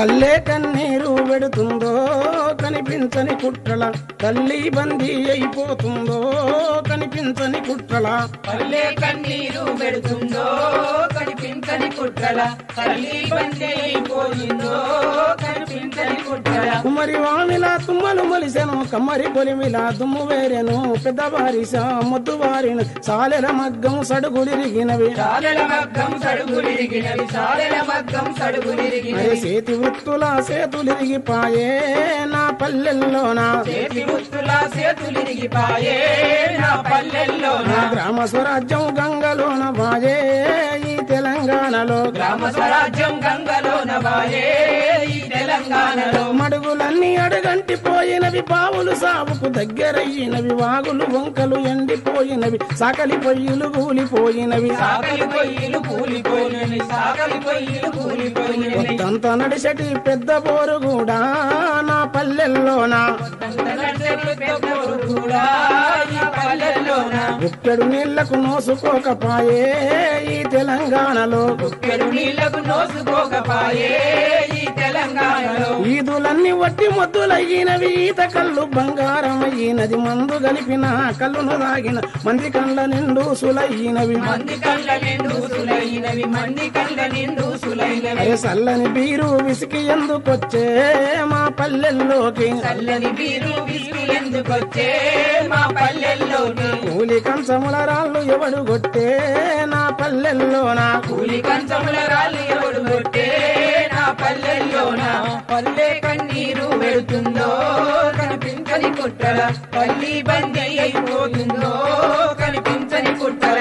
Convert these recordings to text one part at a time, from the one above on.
పల్లె కన్నీరు పెడుతుందో కనిపించని కుట్రల తల్లి బందీ అయిపోతుందో కనిపించని కుట్రల పల్లె కన్నీరు పెడుతుందో కనిపించని కుట్రల తల్లి బందీ అయిపోయిందో కనిపించని కుట్రల కుమరి వామిలా తుమ్మలు మొలిసెను కమ్మరి పొలిమిలా దుమ్ము వేరెను పెద్ద బారిస ముద్దు వారిన సాలెల మగ్గం సడుగులిరిగినవి సాలెల మగ్గం సడుగులిరిగినవి సాలెల మగ్గం సడుగులిరిగినవి అరే చేతి వృత్తుల సేతులిరిగిపాయే నా పల్లెల్లోనా చేతి ముత్తుల చేతులిరిగిపాయే నా పల్లెల్లోన నా గ్రామ స్వరాజ్యం గంగలోన బాయే ఈ తెలంగాణలో గ్రామ స్వరాజ్యం గంగలోన వాయే ఈ తెలంగాణలో మడుగులన్నీ అడుగంటి పోయినవి బావులు సాగుకు దగ్గరయ్యినవి వాగులు వంకలు ఎండిపోయినవి సకలి పొయ్యిలు కూలిపోయినవి సాగలి పొయ్యిలు కూలిపోయినవి సాగలి పొయ్యిలు కూలిపోయినవి కొత్తంత నడిసటి పెద్ద బోరు కూడా నా పల్లెల్లోనా కూడా ఈ పల్లెల్లోన గుప్పెడు నీళ్లకు నోసుకోకపాయే ఈ తెలంగాణలో పెరు నీళ్లకు నోసుకోకపాయే ఈ తెలంగాణలో ఈదులన్నీ వట్టి మొద్దులయ్యినవి ఈత కళ్ళు బంగారం అయ్యినది మందు గలిపిన కళ్ళును దాగిన మంది కళ్ళ నిండు సులయ్యినవి మంది కళ్ళ నిండు సులైనవి మంది కళ్ళ నిండు సులైనవి అరే సల్లని బీరు విసికి ఎందుకొచ్చే మా పల్లెల్లోకి చల్లని బీరు విసికి ఎందుకొచ్చే మా పల్లెల్లోకి కూలి కంచముల రాళ్ళు ఎవడు కొట్టే నా పల్లెల్లోన కూలి కంచముల రాళ్ళు ఎవడు కొట్టే నా పల్లెల్లోన పల్లె కన్నీరు పెడుతుందో కనిపించని కుట్టల పల్లి బందీ అయిపోతుందో కనిపించని కుట్టల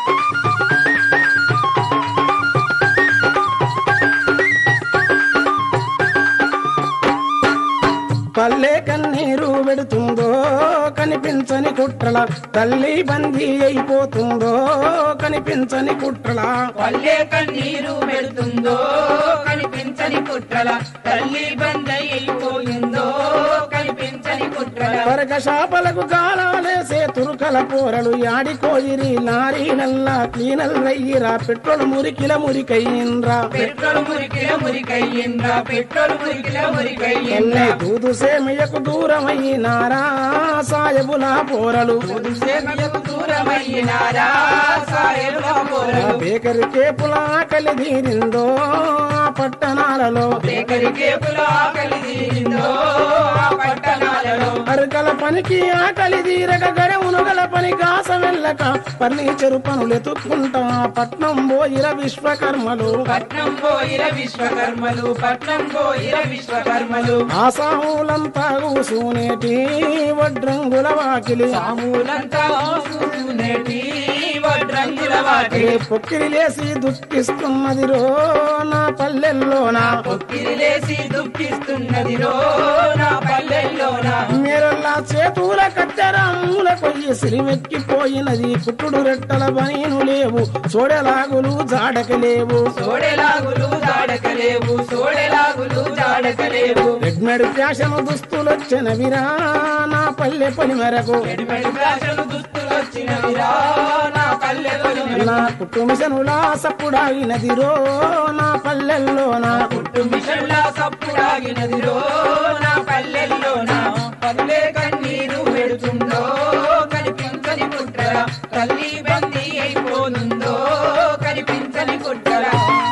పల్లె కన్నీరు పెడుతుందో కనిపించని కుట్రల తల్లి బందీ అయిపోతుందో కనిపించని కుట్రల పల్లె కన్నీరు పెడుతుందో కనిపించని కుట్రల తల్లి బంద్ అయిపోయిందో కనిపించని కుట్రల పరక శాపలకు గాలాలేసే తురుకల పోరలు యాడి కోయిరి లారీ నల్లా క్లీనల్ రయ్యిరా పెట్రోల్ మురికిల మురికయ్యిండ్రా పెట్రోల్ మురికిల మురికయ్యిండ్రా పెట్రోల్ మురికిల మురికయ్యిండ్రా తల్లి దూదు సేమియకు దూరమయ్యినారా సాయబుల పోరలు సేమయకు దూరమయ్యినారా సాయలుల పోరలు బేకరి కేపుల ఆకలి తీరిందో ఆ పట్టణాలలో బేకరి కేపుల ఆకలి తీరిందో ఆ పట్టణాలలో అరకల పనికి ఆకలి తీరక గడవునుగల పని కాస వెళ్ళక ఫర్నిచరు పనులు ఎత్తుక్కుంటా పట్నం పోయిర విశ్వకర్మలు పట్నం పోయిర విశ్వకర్మలు పట్నం పోయిర విశ్వకర్మలు ఆసాములంతా కూసునేటి వడ్రంగుల వాకిలి సామూలంతా చూసుకునేటి వడ్రంగుల వాటి పొక్కిరి లేసి దుఃఖిస్తున్నది రో నా పల్లెల్లోనా పొక్కిరిలేసి దుఃఖిస్తున్నది రో నా పల్లెల్లోనా మీరల్లా చేతుల కట్టెరా మూల కొయ్యి సిరిమెక్కిపోయినది పుట్టుడు రెట్టల బనీను లేవు చూడలాగులు జాడక లేవు సోడెలాగులు జాడకలేవు సోడెలాగులు జాడకలేవు రెడ్మెడ్ ఫ్యాషన్ దుస్తులొచ్చినవిరా నా పల్లె పని మేరకు ఎడిపెడి భాషలు దుస్తులొచ్చినవిరా నా పల్లెలు నా కుటుంబనులా సప్పుడాగినది రో నా పల్లెల్లోనా పుట్టు మిషన్లా సప్పుడాగినదిరో నా పల్లెల్లోన పల్లె కన్నీరు పెడుతుందో కనిపించని కుట్రల తల్లి బందీ అయిపోతుందో కనిపించని కుట్రల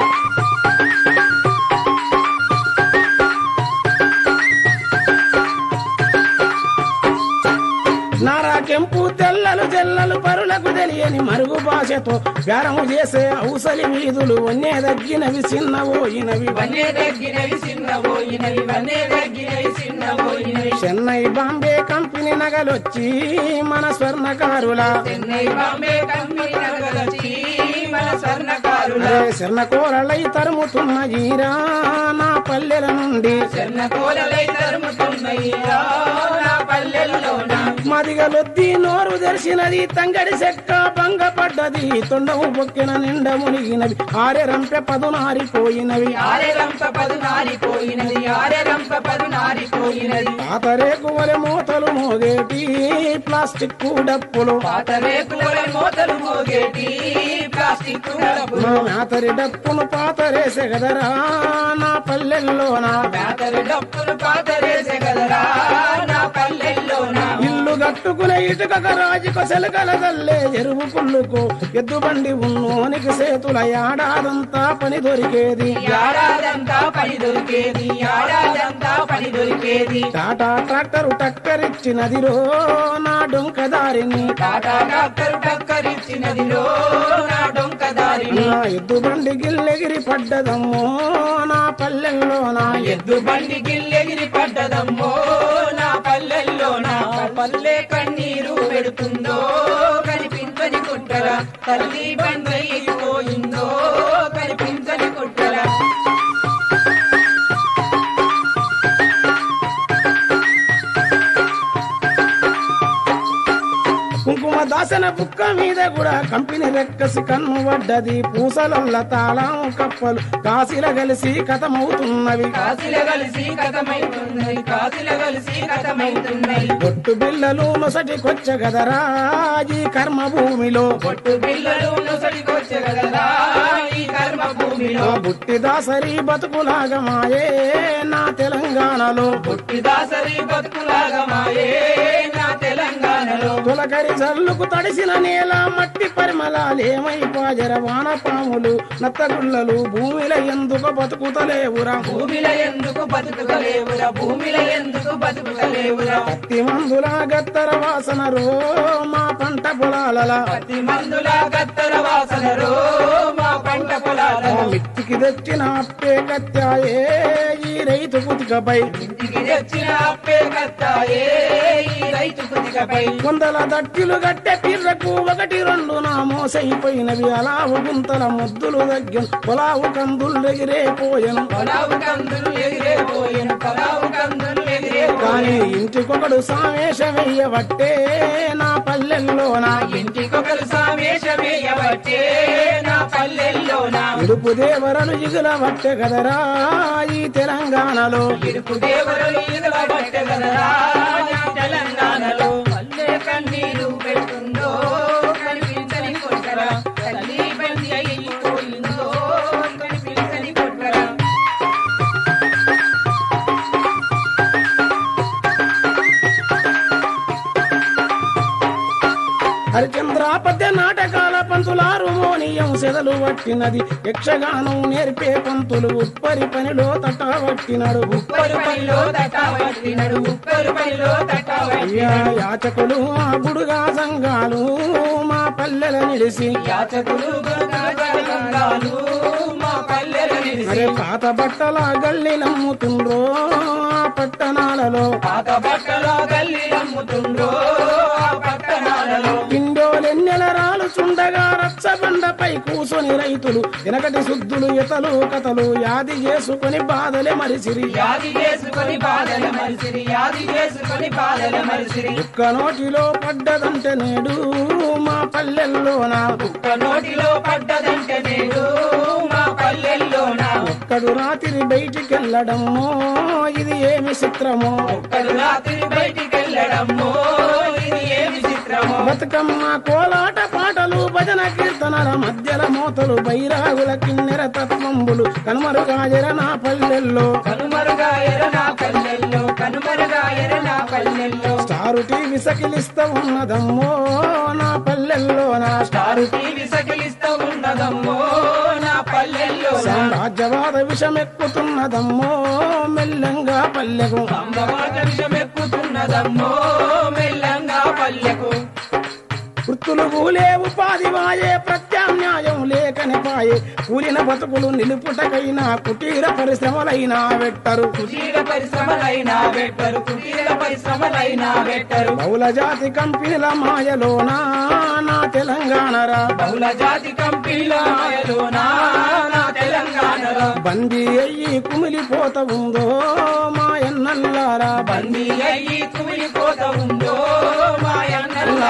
నారా కెంపు తెల్లలు జల్లలు పరులకు తెలియని మరుగు భాషతో వ్యారము చేసే ఔసలి వీధులు వన్నే దగ్గినవి చిన్నవోయినవి వన్నే తగ్గినవి చిన్నబోయినవి వన్నే తగ్గినవి చిన్నబోయినవి చెన్నై బాంబే కంపెనీ నగలొచ్చి మన స్వర్ణకారుల చెన్నై బాంబే కంపెనీ నగలొచ్చి మన స్వర్ణకారుల శరణ కోరలై తరుముతున్న ఈరా నా పల్లెల నుండి చెన్న కోలలై తరుముతున్నయ్యా నా పల్లెల్లోన మదిగలొద్ది నోరు తెరిచినది తంగడి చెక్క భంగపడ్డది తొండము పొక్కిన నిండ మునిగినవి ఆరె రంపె పదునారిపోయినవి ఆరె రంప పదు నారిపోయినది ఆరె రంప పదు నారిపోయినది పాతరేకు వలె మూతలు మోగేటి ప్లాస్టిక్ డప్పులు పాత రేకుల మోతలు మోగేటి ప్లాస్టిక్ డబ్బులు నా మేతరి డప్పును పాతరేసే గదరా నా పల్లెల్లో నా పాతరి డబ్బులు పాతరేసే కదరా నా పల్లెల్లోనా ఇల్లు కట్టుకునే ఇటుక రాజుకు సెలకల తల్లే ఎరువు పుల్లుకు ఎద్దు బండి ఉన్నోనికి సేతుల ఏడాదంతా పని దొరికేది యాడాదంతా పని దొరికేది యాడాదంతా పని దొరికేది టాటా ట్రాక్టర్ టక్కరిచ్చినది రో నా డొంక దారిని టాటా డాక్టర్ టక్కరిచ్చినదిలో నా డొంక దారిని నా ఎద్దు బండి గిల్లెగిరి పడ్డదమ్మో నా పల్లెల్లో నా ఎద్దు బండి గిల్లెగిరి పడ్డదమ్మో నా పల్లెల్లో నా పల్లె కన్నీరు పెడుతుందో కనిపించని కుట్టరా తల్లి బండి పోయిందో కనిపించని కుట్టరా కుంకుమ దాసన బుక్క మీద కూడా కంపెనీ రెక్కసి కన్ను పడ్డది పూసలల్ల తాళం కప్పలు కాశీల కలిసి కథమవుతున్నవి కాశీల కలిసి కథమైతున్నది కాశీల కలిసి కథమైతున్నది బొట్టు బిల్లలు నొసటికొచ్చ గదరా ఈ కర్మ భూమిలో బొట్టు పిల్లలు నొసడికొచ్చే కదరా ఈ కర్మ భూమిలో ఆ బుట్టి దాసరి బతుకులాగా మాయే నా తెలంగాణలో పుట్టిదాసరి బతుకులాగా మాయే నా తెలంగాణలో తొలకరి జల్లుకు తడిసిన నేల మట్టి పరిమళాలేమైపాజర వానపాములు నత్తగుళ్ళలు భూమిల ఎందుకు బతుకుతలేవురా భూమిలో ఎందుకు బతుకుతలేవురా భూమిలో ఎందుకు బతుకుతలేవురా పత్తి మందుల గత్తర వాసన రో మా పంట పొలాలలా పత్తి మందుల గత్తర వాసనరో మా పంట ఆ పొలాలలో మిట్టికి తెచ్చిన అప్పే కత్యాయే ఈ రైతు కుతికపై ఇంటికి తెచ్చిన అప్పే కత్తాయే ఈ రైతు కుతికపై వందల దట్టిలు గట్టె పిర్రకు ఒకటి రెండు నా మోసైపోయినవి అలావు గుంతల ముద్దులు దగ్గర పొలావు కందులు ఎగిరేపోయెను పొలావు కందులు ఎగిరేపోయెను పొలావు కందులు ఎగిరేపోయెను కానీ ఇంటికొకడు సామేశమయ్యబట్టే నా పల్లెల్లో నా ఇంటికొకరు సామేశమేయవచ్చే నా పల్లెల్లో నా ఇడుపు దేవరలు ఇగుల బట్టే కదరా ఈ తెలంగాణలో ఇరుకు దేవరులు ఇదవబట్టే కదరా నా తెలంగాణలో పల్లె కన్నీరు పెడుతుందో కనిపించని కొట్టరా తల్లి బండి అయిపోయిందో కనిపించని కొట్టరా హరిచంద్రాపద్య నాటకాల పంతులారు మోనియం సెదలు పట్టినది యక్షగానం నేర్పే పంతులు ఉప్పరి పనిలో తట్టబట్టినాడు ఉప్పరు పనిలో తటావట్టినడు ఉప్పరు పనిలో తటావట్టి అయ్యా యాచకులు ఆ గుడుగా సంఘాలు మా పల్లెల నిలిసి యాచకులు గంగాలు మా పల్లెల నిలిసి అరే పాత బట్టల గల్లి నమ్ముతుండ్రో ఆ పట్టణాలలో పాత బట్టల గల్లి అమ్ముతుండ్రో ఆ పట్టణాలలో పిండోలెన్నెల రాలుచుండగా రచ్చబండపై కూసొని రైతులు వెనకటి శుద్ధులు ఇతలు కథలు యాది చేసుకొని బాధలే మరిసిరి యాది చేసుకొని బాధల మరిసిరి యాది చేసుకొని బాధల మరిసిరి ఒక్క నోటిలో పడ్డదంటే నేడు మా పల్లెల్లోన ఒక్క నోటిలో పడ్డదంటే నేడు మా పల్లెల్లోనా ఒక్కడు రాత్రి బయటికెళ్ళడమో ఇది ఏమి చిత్రమో ఒక్కడు రాత్రి బయటికెళ్ళడమ్మో ఇది ఏమి చిత్రమో బతుకమ్మ కోలాట పాటలు భజన కీర్తనల మధ్యల మోతలు బైరాగుల కిన్నెర తత్వంబులు కనుమరుగాజర నా పల్లెల్లో కనుమరుగాయర నా పల్లెల్లో కనుమరుగాయర నా పల్లెల్లో స్టారు టీవీ సకిలిస్తా ఉన్నదమ్మో నా పల్లెల్లో నా స్టారు టీవీ సకిలిస్తూ ఉన్నదమ్మో నా పల్లెల్లో సామ్రాజ్యవాద విషమెక్కుతున్నదమ్మో మెల్లంగా పల్లెకు అంబవాట విషమెక్కుతున్నదమ్మో మెల్లంగా పల్లెకు వృత్తులు కూలే ఉపాధి వాయే ప్రత్యామ్నాయం లేకని పాయే కూలిన బతుకులు నిలుపుటకైనా కుటీర పరిశ్రమలైనా పెట్టరు కుటీర పరిశ్రమలైనా పెట్టరు కుటీర పరిశ్రమలైనా పెట్టరు బహుళ జాతి కంపెనీల మాయలోనా నా తెలంగాణరా బహుళ జాతి కంపెనీల మాయలోనా నా తెలంగాణలో బందీ అయ్యి కుమిలిపోత ఉందో మాయన్న అన్నల్లారా బందీ అయ్యి కుమిలిపోత ఉందో మాయన్నల్లా